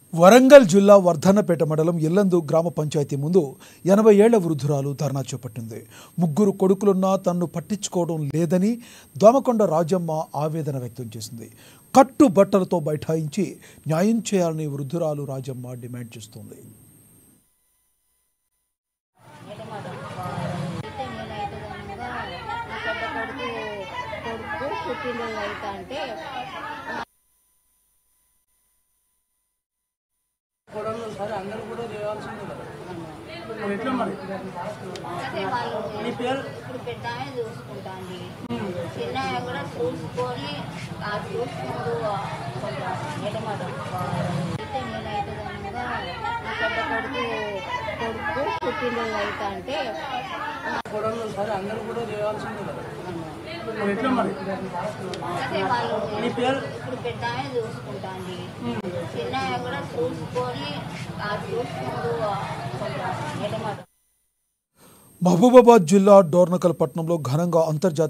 వరంగల్ జిల్లా వర్ధన్నపేట మండలం ఎల్లందు గ్రామ పంచాయతీ ముందు ఎనభై ఏళ్ల వృద్ధురాలు ధర్నా చేపట్టింది ముగ్గురు కొడుకులున్నా తన్ను పట్టించుకోవడం లేదని దోమకొండ రాజమ్మ ఆవేదన వ్యక్తం చేసింది కట్టు బట్టలతో బైఠాయించి న్యాయం చేయాలని వృద్ధురాలు రాజమ్మ డిమాండ్ చేస్తోంది అయితే నేనైతే కనుక నా పెద్ద కొడుకు కొడుకు పుట్టినరోజు అయితే అంటే గొడవలు సరే అందరూ కూడా చేయాల్సిందే కదా మరి ఎట్లా మరి అయితే వాళ్ళు నీ పేరు ఇప్పుడు పెద్ద ఆమె చూసుకుంటాంది చిన్న ఆమె కూడా చూసుకొని ఆ చూసుకుంటూ కొంచెం ఎడమడం అయితే నేనైతే కనుక నా పెద్ద కొడుకు కొడుకు పుట్టినరోజు అయితే అంటే గొడవలు సరే అందరూ కూడా చేయాల్సిందే కదా మరి ఎట్లా మరి అయితే వాళ్ళు నీ పేరు ఇప్పుడు పెద్ద ఆమె చూసుకుంటాంది చిన్న ఆమె కూడా చూసుకొని ఆ చూసుకుంటూ కొంచెం ఎడమడం మహబూబాబాద్ జిల్లా డోర్నకల్ పట్టణంలో ఘనంగా అంతర్జాతీయ